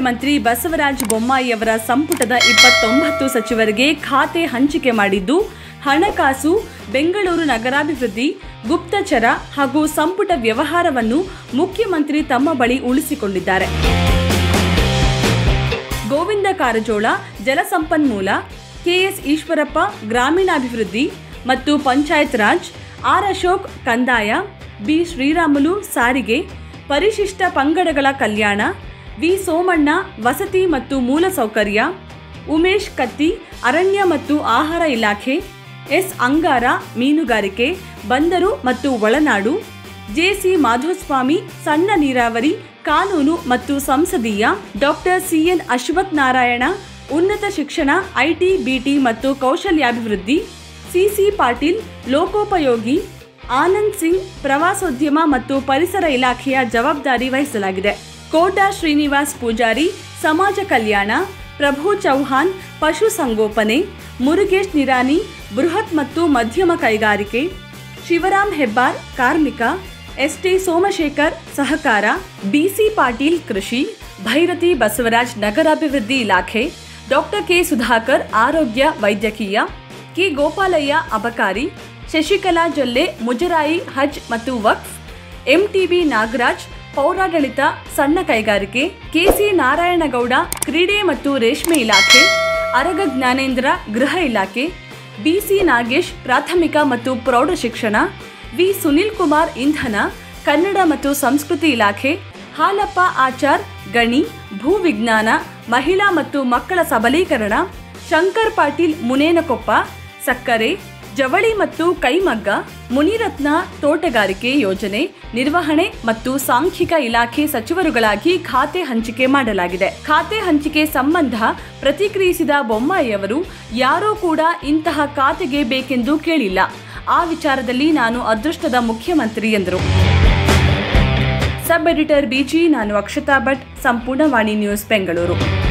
ಮುಖ್ಯಮಂತ್ರಿ ಬಸವರಾಜ ಬೊಮ್ಮಾಯಿಯವರ ಸಂಪುಟದ ಇಪ್ಪತ್ತೊಂಬತ್ತು ಸಚಿವರಿಗೆ ಖಾತೆ ಹಂಚಿಕೆ ಮಾಡಿದ್ದು ಹಣಕಾಸು ಬೆಂಗಳೂರು ನಗರಾಭಿವೃದ್ಧಿ ಗುಪ್ತಚರ ಹಾಗೂ ಸಂಪುಟ ವ್ಯವಹಾರವನ್ನು ಮುಖ್ಯಮಂತ್ರಿ ತಮ್ಮ ಬಳಿ ಉಳಿಸಿಕೊಂಡಿದ್ದಾರೆ ಗೋವಿಂದ ಕಾರಜೋಳ ಜಲಸಂಪನ್ಮೂಲ ಕೆಎಸ್ ಈಶ್ವರಪ್ಪ ಗ್ರಾಮೀಣಾಭಿವೃದ್ಧಿ ಮತ್ತು ಪಂಚಾಯತ್ ರಾಜ್ ಆರ್ ಅಶೋಕ್ ಕಂದಾಯ ಬಿ ಶ್ರೀರಾಮುಲು ಸಾರಿಗೆ ಪರಿಶಿಷ್ಟ ಪಂಗಡಗಳ ಕಲ್ಯಾಣ ವಿ ಸೋಮಣ್ಣ ವಸತಿ ಮತ್ತು ಮೂಲಸೌಕರ್ಯ ಉಮೇಶ್ ಕತ್ತಿ ಅರಣ್ಯ ಮತ್ತು ಆಹಾರ ಇಲಾಖೆ ಎಸ್ ಅಂಗಾರ ಮೀನುಗಾರಿಕೆ ಬಂದರು ಮತ್ತು ಒಳನಾಡು ಜೆಸಿ ಮಾಧುಸ್ವಾಮಿ ಸಣ್ಣ ನೀರಾವರಿ ಕಾನೂನು ಮತ್ತು ಸಂಸದೀಯ ಡಾಕ್ಟರ್ ಸಿಎನ್ ಅಶ್ವಥ್ ನಾರಾಯಣ ಉನ್ನತ ಶಿಕ್ಷಣ ಐಟಿ ಬಿಟಿ ಮತ್ತು ಕೌಶಲ್ಯಾಭಿವೃದ್ಧಿ ಸಿಸಿ ಪಾಟೀಲ್ ಲೋಕೋಪಯೋಗಿ ಆನಂದ್ ಸಿಂಗ್ ಪ್ರವಾಸೋದ್ಯಮ ಮತ್ತು ಪರಿಸರ ಇಲಾಖೆಯ ಜವಾಬ್ದಾರಿ ವಹಿಸಲಾಗಿದೆ ಕೋಟಾ ಶ್ರೀನಿವಾಸ್ ಪೂಜಾರಿ ಸಮಾಜ ಕಲ್ಯಾಣ ಪ್ರಭು ಚೌಹಾಣ್ ಪಶು ಸಂಗೋಪನೆ ಮುರುಗೇಶ್ ನಿರಾನಿ ಬೃಹತ್ ಮತ್ತು ಮಧ್ಯಮ ಕೈಗಾರಿಕೆ ಶಿವರಾಮ್ ಹೆಬ್ಬಾರ್ ಕಾರ್ಮಿಕ ಎಸ್ಟಿ ಸೋಮಶೇಖರ್ ಸಹಕಾರ ಬಿಸಿ ಪಾಟೀಲ್ ಕೃಷಿ ಭೈರತಿ ಬಸವರಾಜ್ ನಗರಾಭಿವೃದ್ಧಿ ಇಲಾಖೆ ಡಾಕ್ಟರ್ ಕೆ ಸುಧಾಕರ್ ಆರೋಗ್ಯ ವೈದ್ಯಕೀಯ ಕೆ ಗೋಪಾಲಯ್ಯ ಅಬಕಾರಿ ಶಶಿಕಲಾ ಜೊಲ್ಲೆ ಮುಜರಾಯಿ ಹಜ್ ಮತ್ತು ವಕ್ಫ್ ಎಂಟಿಬಿ ನಾಗರಾಜ್ ಪೌರಾಡಳಿತ ಸಣ್ಣ ಕೈಗಾರಿಕೆ ಕೆಸಿ ನಾರಾಯಣಗೌಡ ಕ್ರೀಡೆ ಮತ್ತು ರೇಷ್ಮೆ ಇಲಾಖೆ ಅರಗ ಜ್ಞಾನೇಂದ್ರ ಗೃಹ ಇಲಾಖೆ ಬಿಸಿ ನಾಗೇಶ್ ಪ್ರಾಥಮಿಕ ಮತ್ತು ಪ್ರೌಢ ಶಿಕ್ಷಣ ವಿ ಸುನಿಲ್ ಕುಮಾರ್ ಇಂಧನ ಕನ್ನಡ ಮತ್ತು ಸಂಸ್ಕೃತಿ ಇಲಾಖೆ ಹಾಲಪ್ಪ ಆಚಾರ್ ಗಣಿ ಭೂವಿಜ್ಞಾನ ಮಹಿಳಾ ಮತ್ತು ಮಕ್ಕಳ ಸಬಲೀಕರಣ ಶಂಕರ್ ಪಾಟೀಲ್ ಮುನೇನಕೊಪ್ಪ ಸಕ್ಕರೆ ಜವಳಿ ಮತ್ತು ಕೈಮಗ್ಗ ಮುನಿರತ್ನ ತೋಟಗಾರಿಕೆ ಯೋಜನೆ ನಿರ್ವಹಣೆ ಮತ್ತು ಸಾಂಖ್ಯಿಕ ಇಲಾಖೆ ಸಚಿವರುಗಳಾಗಿ ಖಾತೆ ಹಂಚಿಕೆ ಮಾಡಲಾಗಿದೆ ಖಾತೆ ಹಂಚಿಕೆ ಸಂಬಂಧ ಪ್ರತಿಕ್ರಿಯಿಸಿದ ಬೊಮ್ಮಾಯಿಯವರು ಯಾರೂ ಕೂಡ ಇಂತಹ ಖಾತೆಗೆ ಬೇಕೆಂದು ಕೇಳಿಲ್ಲ ಆ ವಿಚಾರದಲ್ಲಿ ನಾನು ಅದೃಷ್ಟದ ಮುಖ್ಯಮಂತ್ರಿ ಎಂದರು ಸಬ್ ಎಡಿಟರ್ ಬಿಜಿ ನಾನು ಅಕ್ಷತಾ ಭಟ್ ಸಂಪೂರ್ಣ ವಾಣಿ ನ್ಯೂಸ್ ಬೆಂಗಳೂರು